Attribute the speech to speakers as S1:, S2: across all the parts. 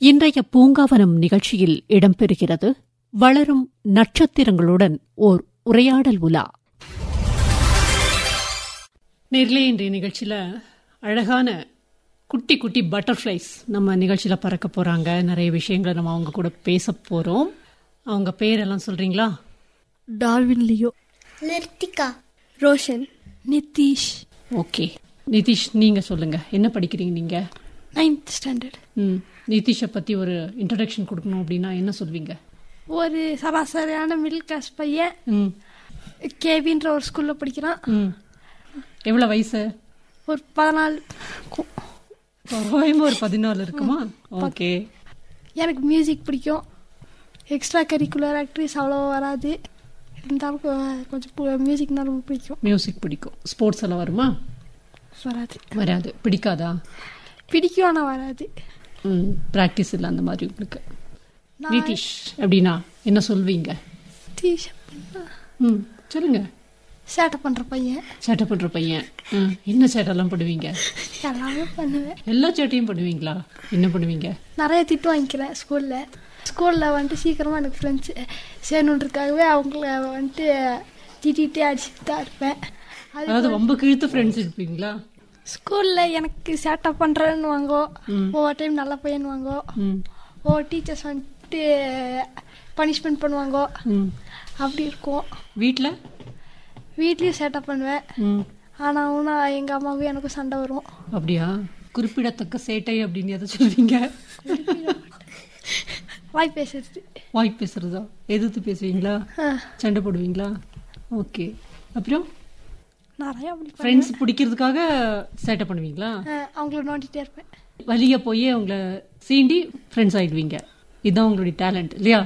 S1: இன்றைய பூங்காவனம் நிகழ்ச்சியில் இடம்பெறுகிறது வளரும் நட்சத்திரங்களுடன் ஓர் உரையாடல் உலா நேரிலே இன்றைய நிகழ்ச்சியில் அழகான குட்டி குட்டி பட்டர்ஃப்ளைஸ் நம்ம நிகழ்ச்சியில் பறக்க போகிறாங்க நிறைய விஷயங்களை நம்ம அவங்க கூட பேச போகிறோம் அவங்க பேரெல்லாம் சொல்கிறீங்களா
S2: Darwin Leo
S3: Nirthika
S2: Roshan Nithish
S1: okay Nithish நீங்கள் சொல்லுங்கள் என்ன படிக்கிறீங்க நீங்கள்
S2: நைன்த் ஸ்டாண்டர்ட்
S1: ம் நிதிஷை பற்றி ஒரு இன்ட்ரடக்ஷன் கொடுக்கணும் அப்படின்னா என்ன சொல்வீங்க
S2: ஒரு சராசரியான மிடில் கிளாஸ் பையன்
S1: ம்
S2: கேவின்ற ஒரு ஸ்கூலில் படிக்கிறான்
S1: ம் எவ்வளோ வயசு
S2: ஒரு பதினாலு இருக்கும்.
S1: தோராயமாக ஒரு பதினாலு இருக்குமா ஓகே
S2: எனக்கு மியூசிக் பிடிக்கும் எக்ஸ்ட்ரா கரிக்குலர் ஆக்டிவிஸ் அவ்வளோ வராது இருந்தாலும் கொ- கொஞ்சம் மியூசிக்னா ரொம்ப பிடிக்கும்
S1: மியூசிக் பிடிக்கும் ஸ்போர்ட்ஸ் எல்லாம் வருமா
S2: வராது
S1: வராது பிடிக்காதா
S2: பிடிக்கும் ஆனால் வராது
S1: ம் ப்ராக்டிஸ் இல்லை அந்த மாதிரி உங்களுக்கு நிதிஷ் அப்படின்னா என்ன சொல்வீங்க
S2: டிஷர்ட்
S1: ம் சொல்லுங்க
S2: சேட்டை பண்ணுற பையன்
S1: சேட்டை பண்ணுற பையன் ம் என்ன சேட்டெல்லாம் பண்ணுவீங்க
S2: எல்லாமே பண்ணுவேன்
S1: எல்லா சேட்டையும் பண்ணுவீங்களா என்ன பண்ணுவீங்க
S2: நிறைய திட்டு வாங்கிக்கிறேன் ஸ்கூலில் ஸ்கூலில் வந்துட்டு சீக்கிரமாக எனக்கு ஃப்ரெண்ட்ஸ் சேரணுன்றதுக்காகவே அவங்கள வந்துட்டு திட்டிகிட்டே அடிச்சுட்டு தான் இருப்பேன் அது
S1: அதாவது ரொம்ப கிழித்து ஃப்ரெண்ட்ஸ் இருப்பீங்களா
S2: ஸ்கூலில் எனக்கு சேட்டை பண்ணுறேன்னு வாங்கோ ஒவ்வொரு டைம் நல்ல பையன் வாங்கோ
S1: ம்
S2: ஒவ்வொரு டீச்சர்ஸ் வந்துட்டு பனிஷ்மெண்ட் பண்ணுவாங்கோ
S1: ம்
S2: அப்படி இருக்கும்
S1: வீட்டில்
S2: வீட்லேயும் சேட்டை பண்ணுவேன்
S1: ம்
S2: ஆனால் அவனும் எங்கள் அம்மாவும் எனக்கும் சண்டை வரும்
S1: அப்படியா குறிப்பிடத்தக்க சேட்டை அப்படின்னு எதை சொல்வீங்க
S2: வாய் பேசுறது
S1: வாய் பேசுறதா எதிர்த்து பேசுவீங்களா
S2: ஆ,
S1: சண்டை போடுவீங்களா ஓகே அப்புறம்
S2: நிறையா அப்படி பண்ணுவேன்.
S1: ஃப்ரெண்ட்ஸ் பிடிக்கிறதுக்காக சேட்டை பண்ணுவீங்களா
S2: ஆ, அவங்கள நோண்டிகிட்டே இருப்பேன்
S1: வழிய போய் அவங்கள சீண்டி ஃப்ரெண்ட்ஸ் ஆயிடுவீங்க இதுதான் உங்களுடைய டேலண்ட் இல்லையா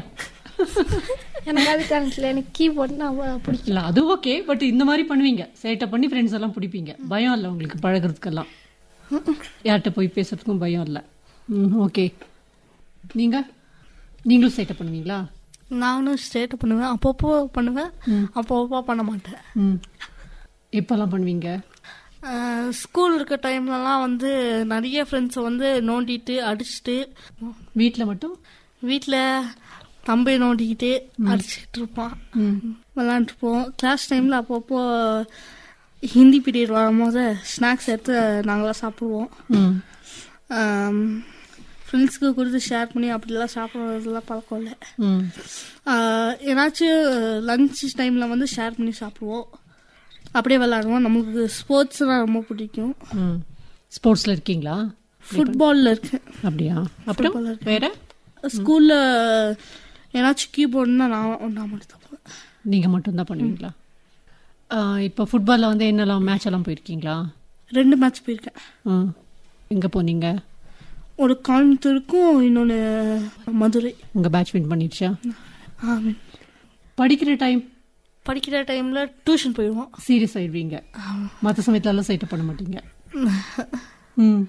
S2: எனக்கு அது டேலண்ட் இல்லை எனக்கு கீபோர்ட் நான் பிடிக்கும்
S1: இல்ல அது ஓகே பட் இந்த மாதிரி பண்ணுவீங்க சேட்டை பண்ணி ஃப்ரெண்ட்ஸ் எல்லாம் பிடிப்பீங்க பயம் இல்லை உங்களுக்கு பழகுறதுக்கெல்லாம் யார்கிட்ட போய் பேசுறதுக்கும் பயம் இல்லை ம் ஓகே நீங்க நீங்களும் சேட்டை பண்ணுவீங்களா
S4: நானும் ஸ்டேட் பண்ணுவேன் அப்பப்போ பண்ணுவேன் அப்பப்போ பண்ண மாட்டேன்
S1: ம் எப்பெல்லாம் பண்ணுவீங்க
S4: அஹ் ஸ்கூல் இருக்க டைம்லலாம் வந்து நிறைய ஃப்ரெண்ட்ஸை வந்து நோண்டிட்டு அடிச்சுட்டு
S1: வீட்டில் மட்டும்
S4: வீட்டில் தம்பி நோண்டிக்கிட்டு அடிச்சுட்டு இருப்பான்
S1: ம்
S4: விளாண்டுருப்போம் கிளாஸ் டைமில் அப்பப்போ ஹிந்தி பீரியட் வரும்போது ஸ்நாக்ஸ் எடுத்து நாங்களாம் சாப்பிடுவோம்
S1: ம்
S4: ஃப்ரெண்ட்ஸுக்கு கொடுத்து ஷேர் பண்ணி அப்படிலாம் சாப்பிட்றதுலாம் பழக்கம் இல்லை
S1: ம்
S4: ஆஹ் ஏதாச்சும் லஞ்ச் டைமில் வந்து ஷேர் பண்ணி சாப்பிடுவோம் அப்படியே விளாடுவோம் நமக்கு ஸ்போர்ட்ஸ்லாம் ரொம்ப பிடிக்கும்
S1: ம் ஸ்போர்ட்ஸில் இருக்கீங்களா
S4: ஃபுட்பாலில் இருக்கு
S1: அப்படியா அப்புறம்
S4: Football இருக்கு.
S1: வேற
S4: ஸ்கூலில் ஏதாச்சும் கீபோர்டுனா நான் நான் மட்டும் தான் போவேன்.
S1: நீங்கள் மட்டும்தான் பண்ணுவீங்களா இப்போ ஃபுட்பாலில் வந்து என்னெல்லாம் மேட்ச் எல்லாம் போயிருக்கீங்களா
S4: ரெண்டு மேட்ச் போயிருக்கேன்
S1: ம் எங்கே போனீங்க
S4: ஒரு கோயம்புத்தூருக்கும் இன்னொன்று மதுரை
S1: உங்கள் பேட்ச் வின் பண்ணிடுச்சா
S4: ஆமாம்
S1: படிக்கிற டைம்
S4: படிக்கிற டைமில் டியூஷன் போயிடுவோம்
S1: சீரியஸ் ஆயிடுவீங்க மற்ற சமயத்துலலாம் சைட்டை பண்ண மாட்டீங்க ம்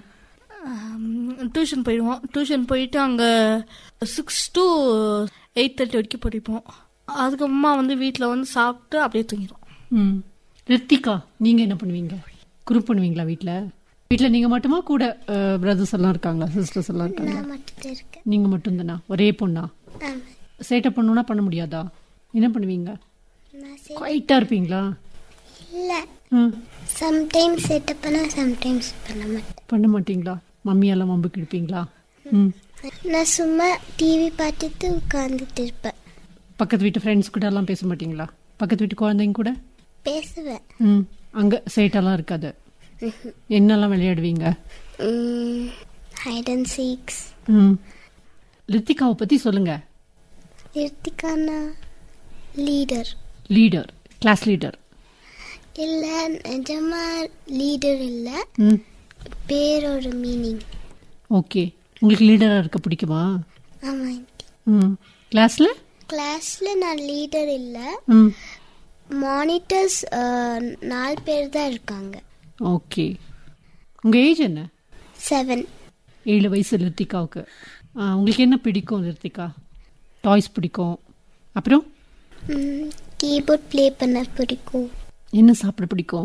S4: டியூஷன் போயிடுவோம் டியூஷன் போயிட்டு அங்கே சிக்ஸ் டு எயிட் தேர்ட்டி வரைக்கும் படிப்போம் அதுக்கப்புறமா வந்து வீட்டில் வந்து சாப்பிட்டு அப்படியே தூங்கிடுவோம்
S1: ம் ரித்திகா நீங்கள் என்ன பண்ணுவீங்க குரூப் பண்ணுவீங்களா வீட்டில் வீட்டில் நீங்கள் மட்டுமா கூட பிரதர்ஸ் எல்லாம் இருக்காங்களா சிஸ்டர்ஸ் எல்லாம் இருக்காங்களா
S3: நான் மட்டும் இருக்கேன்
S1: நீங்கள் மட்டும்தானா ஒரே பொண்ணா
S3: ஆமா.
S1: சேட்டை பண்ணணும்னா பண்ண முடியாதா என்ன பண்ணுவீங்க
S3: நான் சரி
S1: குவைட்டாக இருப்பீங்களா
S3: இல்லை
S1: ம்
S3: சம்டைம்ஸ் செட்டப் பண்ண சம்டைம்ஸ் பண்ண மாட்டேன்
S1: பண்ண மாட்டீங்களா மம்மியெல்லாம் மம்பு கிழிப்பீங்களா ம்
S3: நான் சும்மா டிவி பார்த்துட்டு உட்காந்துட்டு இருப்பேன்
S1: பக்கத்து வீட்டு ஃப்ரெண்ட்ஸ் கூட எல்லாம் பேச மாட்டீங்களா பக்கத்து வீட்டு குழந்தைங்க கூட
S3: பேசுவேன்
S1: ம் அங்கே சேட்டெல்லாம் இருக்காது என்னெல்லாம் விளையாடுவீங்க
S3: ஹைட் அண்ட் சீக்ஸ்
S1: ம் ரித்திகாவை பற்றி சொல்லுங்க
S3: நிர்த்திகானா லீடர்
S1: லீடர் கிளாஸ் லீடர்
S3: இல்லை நிஜமா லீடர் இல்லை
S1: ம்
S3: பேரோட மீனிங்
S1: ஓகே உங்களுக்கு லீடராக இருக்க பிடிக்குமா
S3: ஆமாம்
S1: ம் கிளாஸில்
S3: கிளாஸில் நான் லீடர் இல்லை
S1: ம்
S3: மானிட்டர்ஸ் நாலு பேர் தான் இருக்காங்க
S1: ஓகே உங்கள் ஏஜ் என்ன
S3: செவன்
S1: ஏழு வயசு ரித்திகாவுக்கு ஆ, உங்களுக்கு என்ன பிடிக்கும் ரித்திகா டாய்ஸ் பிடிக்கும் அப்புறம்
S3: கீபோர்ட் ப்ளே பண்ண பிடிக்கும்
S1: என்ன சாப்பிட பிடிக்கும்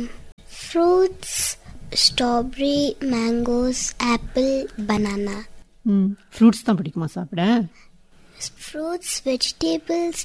S3: fruits strawberry mangoes apple banana
S1: ம் ஃப்ரூட்ஸ் தான் பிடிக்குமா சாப்பிட
S3: fruits vegetables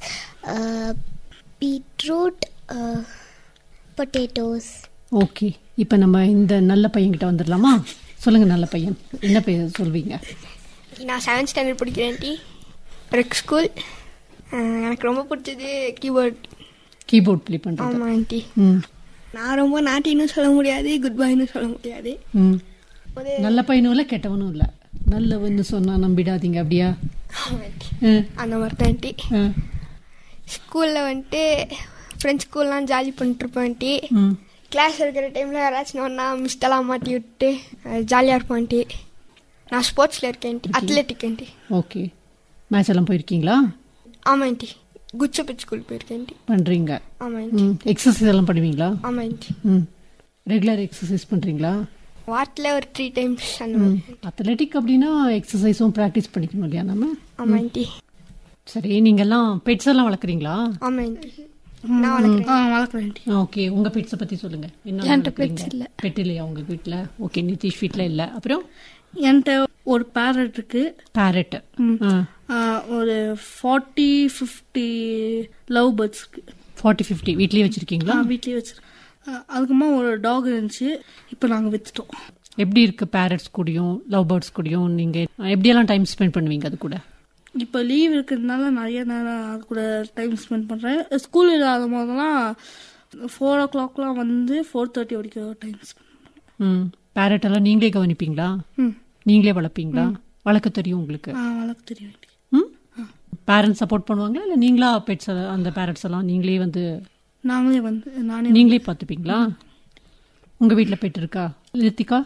S3: beetroot potatoes
S1: okay இப்போ நம்ம இந்த நல்ல பையன்கிட்ட வந்துடலாமா சொல்லுங்க நல்ல பையன் என்ன பேர் சொல்வீங்க
S5: நான் செவன்த் ஸ்டாண்டர்ட் படிக்கிறேன் டி ரெக் ஸ்கூல் எனக்கு ரொம்ப பிடிச்சது கீபோர்ட்
S1: கீபோர்ட் ப்ளே பண்ணுறது
S5: ஆமாம் ஆண்டி
S1: ம்
S5: நான் ரொம்ப நாட்டின்னு சொல்ல முடியாது குட் பாய்னு சொல்ல முடியாது
S1: ம்
S5: ஒரு
S1: நல்ல பையனும் இல்லை கெட்டவனும் இல்லை நல்லவன்னு சொன்னா நம்பிடாதீங்க அப்படியா
S5: ஆமாம் ஆண்டி
S1: ஆ,
S5: அந்த மாதிரி தான் ஆண்டி
S1: ஆ,
S5: ஸ்கூலில் வந்துட்டு ஃப்ரெண்ட்ஸ் ஸ்கூல்லாம் ஜாலி பண்ணிட்டுருப்பேன் ஆண்டி
S1: ம்
S5: கிளாஸ் இருக்கிற டைமில் யாராச்சும் ஒன்றா மிஸ்டெல்லாம் மாட்டி விட்டு ஜாலியாக இருப்போம் ஆண்டி நான் ஸ்போர்ட்ஸில் இருக்கேன் aunty athletic aunty
S1: okay match எல்லாம் போயிருக்கீங்களா
S5: ஆமாம் ஆண்டி குச்சப்பட் ஸ்கூல் போயிருக்கேன் ஆண்டி
S1: பண்ணுறீங்க
S5: ஆமாம் ஆண்டி
S1: ம் எக்ஸசைஸ் எல்லாம் பண்ணுவீங்களா
S5: ஆமாம் ஆண்டி
S1: ம் ரெகுலர் எக்ஸசைஸ் பண்ணுறீங்களா
S5: வாரத்தில் ஒரு த்ரீ டைம்ஸ் அந்த
S1: ம்
S5: மாதிரி
S1: அத்லெட்டிக் அப்படின்னா எக்ஸசைஸும் ப்ராக்டிஸ் பண்ணிக்கணும் இல்லையா நம்ம
S5: ஆமாம் ஆண்டி
S1: சரி நீங்கெல்லாம் பெட்ஸ் எல்லாம் வளர்க்குறீங்களா
S5: ஆமாம் ஆண்டி நான் வளர்க்குறேன்
S4: ஆ வளர்க்குறேன் ஆண்டி
S1: ஓகே உங்க பெட்ஸை பத்தி சொல்லுங்க என்ன
S2: என்கிட்ட pets இல்ல.
S1: பெட் இல்லையா உங்க வீட்ல ஓகே நிதிஷ் வீட்ல இல்ல அப்புறம்
S4: என்கிட்ட ஒரு பேரட் இருக்கு
S1: பேரட்
S4: ஆ, ஒரு ஃபார்ட்டி ஃபிஃப்டி லவ் பேர்ட்ஸ் இருக்கு
S1: ஃபார்ட்டி ஃபிஃப்டி வீட்லயே வச்சிருக்கீங்களா
S4: நான் வீட்லயே வச்சிருக்கேன் ஆ, அதுக்கப்புறமா ஒரு டாக் இருந்துச்சு இப்போ நாங்கள் வித்துட்டோம்
S1: எப்படி இருக்கு பேரட்ஸ் கூடயும் லவ் பேர்ட்ஸ் கூடயும் நீங்க எப்படியெல்லாம் டைம் ஸ்பெண்ட் பண்ணுவீங்க அது கூட
S4: இப்போ லீவ் இருக்கிறதுனால நிறைய நேரம் அது கூட டைம் ஸ்பெண்ட் பண்ணுறேன் ஸ்கூல் இல்லாத போதெல்லாம் ஃபோர் ஓ கிளாக்லாம் வந்து ஃபோர் தேர்ட்டி வரைக்கும் டைம் ஸ்பெண்ட்
S1: ம் பேரட் எல்லாம் நீங்களே கவனிப்பீங்களா
S4: ம்
S1: நீங்களே வளர்ப்பீங்களா வளர்க்க தெரியும் உங்களுக்கு
S4: ஆ வளர்க்க தெரியும் ஆண்டி
S1: ம் பேரண்ட்ஸ் சப்போர்ட் பண்ணுவாங்களா இல்ல நீங்களா பெட்ஸ் அந்த பேரட்ஸ் எல்லாம் நீங்களே வந்து
S4: நாங்களே வந்து நானே
S1: நீங்களே பார்த்துப்பீங்களா உங்க வீட்ல பெட் இருக்கா ரித்திகா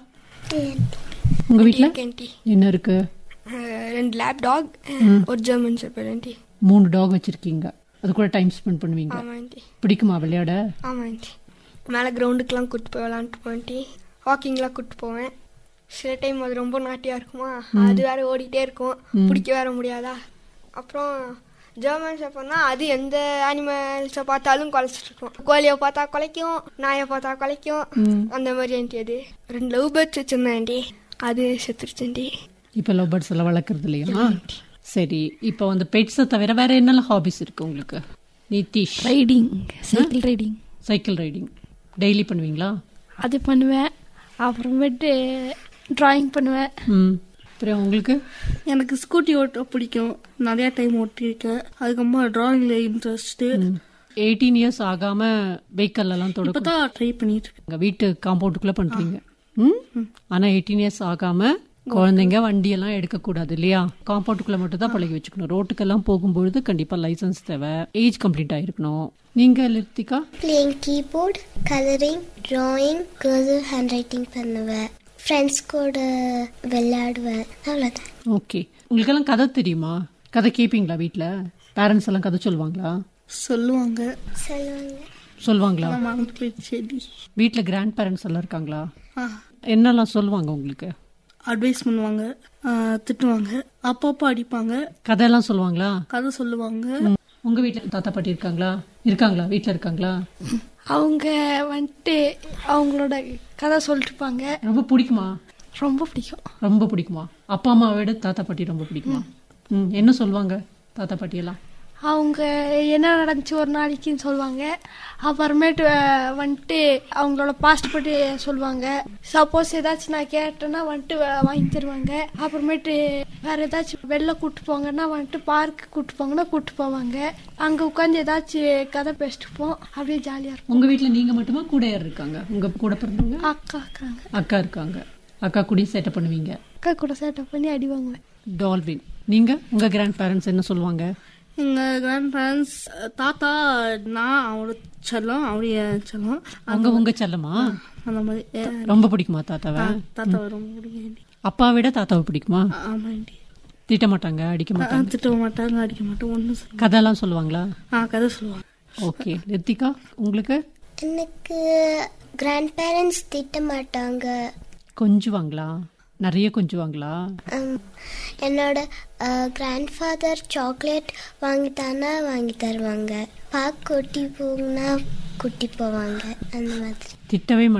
S1: உங்க வீட்ல
S5: ஆண்டி
S1: என்ன இருக்கு
S5: ரெண்டு லேப் டாக் ஒரு ஜெர்மன் ஷெப்பர்ட் ஆண்டி
S1: மூணு டாக் வச்சிருக்கீங்க அது கூட டைம் ஸ்பெண்ட் பண்ணுவீங்க
S5: ஆமாம் ஆண்டி
S1: பிடிக்குமா விளையாட
S5: ஆமாம் ஆண்டி மேலே கிரவுண்டுக்கெலாம் கூட்டு போய் விளாண்டுட்டு போவேன் ஆண்டி வாக்கிங்லாம் கூட்டு போவேன் சில டைம் அது ரொம்ப நாட்டியாக இருக்குமா அது வேற ஓடிட்டே இருக்கும் பிடிக்க வேற முடியாதா அப்புறம் ஜெர்மன் ஷெப்பர்ட்னா அது எந்த அனிமல்ஸை பார்த்தாலும் குலைச்சிட்டு இருக்கும் கோழியை பார்த்தா குலைக்கும் நாயை பார்த்தா குலைக்கும் அந்த மாதிரி ஆண்டி அது ரெண்டு லவ் பேர்ட்ஸ் வச்சிருந்தேன் ஆண்டி அது செத்துருச்சு ஆண்டி
S1: இப்ப லவ் பேர்ட்ஸ் எல்லாம் வளர்க்கறது இல்லையா சரி இப்போ வந்து பெட்ஸை தவிர வேற என்னெல்லாம் ஹாபிஸ் இருக்கு உங்களுக்கு Nithish
S2: riding cycle riding
S1: cycle riding daily பண்ணுவீங்களா
S2: அது பண்ணுவேன் அப்புறமேட்டு டிராயிங் பண்ணுவேன்
S1: ம் அப்புறம் உங்களுக்கு
S4: எனக்கு ஸ்கூட்டி ஓட்ட பிடிக்கும் நிறைய டைம் ஓட்டியிருக்கேன் அதுக்கப்புறமா டிராயிங்ல இன்ட்ரெஸ்ட்
S1: எயிட்டீன் இயர்ஸ் ஆகாம வெஹிக்கல் எல்லாம் தொட
S4: இப்பதான் ட்ரை பண்ணிட்டு இருக்கேன்
S1: உங்க வீட்டு காம்பவுண்டுக்குள்ள பண்றீங்க ம் ஆனா எயிட்டீன் இயர்ஸ் ஆகாம குழந்தைங்க வண்டி எல்லாம் எடுக்க கூடாது இல்லையா காம்பவுண்டுக்குள்ள மட்டும் தான் பழகி வச்சுக்கணும் ரோட்டுக்கெல்லாம் போகும்பொழுது கண்டிப்பா லைசென்ஸ் தேவை ஏஜ் கம்ப்ளீட் ஆயிருக்கணும் நீங்க Lithika
S3: playing keyboard colouring drawing cursor handwriting பண்ணுவேன் ஃப்ரெண்ட்ஸ் கூட விளையாடுவேன் அவ்வளோதான்
S1: ஓகே உங்களுக்கெல்லாம் கதை தெரியுமா கதை கேட்பீங்களா வீட்ல பேரண்ட்ஸ் எல்லாம் கதை சொல்லுவாங்களா
S4: சொல்லுவாங்க
S3: சொல்லுவாங்க
S1: சொல்லுவாங்களா
S4: நான் மறந்து போயிடுச்சு செடி
S1: வீட்ல கிராண்ட் பேரண்ட்ஸ் எல்லாம் இருக்காங்களா
S4: ஆ
S1: என்னெல்லாம் சொல்லுவாங்க உங்களுக்கு
S4: அட்வைஸ் பண்ணுவாங்க ஆ, திட்டுவாங்க அப்பப்போ அடிப்பாங்க
S1: கதையெல்லாம் சொல்லுவாங்களா
S4: கதை சொல்லுவாங்க
S1: ம். உங்க வீட்ல தாத்தா பாட்டி இருக்காங்களா இருக்காங்களா வீட்ல இருக்காங்களா
S2: அவங்க வந்துட்டு அவங்களோட கதை சொல்லிட்டு இருப்பாங்க
S1: ரொம்ப பிடிக்குமா
S2: ரொம்ப பிடிக்கும்
S1: ரொம்ப பிடிக்குமா அப்பா அம்மாவை விட தாத்தா பாட்டி ரொம்ப பிடிக்குமா ம் என்ன சொல்லுவாங்க தாத்தா பாட்டி எல்லாம்
S2: அவங்க என்ன நடந்துச்சு ஒரு நாளைக்குன்னு சொல்லுவாங்க அப்புறமேட்டு அஹ், வந்துட்டு அவங்களோட பாஸ்ட் பற்றி சொல்லுவாங்க சப்போஸ் ஏதாச்சும் நான் கேட்டேன்னா வந்துட்டு வ- வாங்கி தருவாங்க அப்புறமேட்டு வேற ஏதாச்சும் வெளில கூட்டு போங்கன்னா வந்துட்டு பார்க்கு கூட்டு போங்கன்னா கூட்டு போவாங்க அங்க உட்காந்து ஏதாச்சும் கதை பேசிட்டு போம் அப்படியே ஜாலியா இருக்கும்
S1: உங்க வீட்ல நீங்க மட்டுமா கூட யார் இருக்காங்க உங்க கூட பிறந்தவங்க
S2: அக்கா இருக்காங்க
S1: அக்கா இருக்காங்க அக்கா கூட சேட்டை பண்ணுவீங்க
S2: அக்கா கூட சேட்டை பண்ணி அடி வாங்குவேன்
S1: டால்வின் நீங்க உங்க கிராண்ட் பேரண்ட்ஸ் என்ன சொல்லுவாங்க
S4: எங்க கிராண்ட் பேரண்ட்ஸ் தாத்தா நான் அவரோட செல்லம் அவரைய செல்லம்
S1: அவங்க உங்க செல்லமா
S4: அந்த மாதிரி ஏ,
S1: ரொம்ப பிடிக்குமா தாத்தாவை
S4: தாத்தாவை ரொம்ப பிடிக்கும் ஆண்டி.
S1: அப்பாவை விட தாத்தாவை பிடிக்குமா
S4: ஆமா ஆண்டி
S1: திட்ட மாட்டாங்க அடிக்க
S4: ஆ,
S1: மாட்டாங்க
S4: திட்ட மாட்டாங்க அடிக்க மாட்டோம் ஒன்றும் சொல்ல
S1: கதையெல்லாம் சொல்லுவாங்களா
S4: ஆ கதை சொல்லுவாங்க
S1: ஓகே ரித்திகா உங்களுக்கு
S3: எனக்கு கிராண்ட் பேரண்ட்ஸ் திட்ட மாட்டாங்க
S1: கொஞ்சுவாங்களா நிறைய கொஞ்சுவாங்களா
S3: Um, என்னோட கிராண்ட் ஃபாதர் சாக்லேட் வாங்கி தானா வாங்கி தருவாங்க பார்க் கூட்டி போனா கூட்டி போவாங்க அந்த மாதிரி
S1: திட்டவே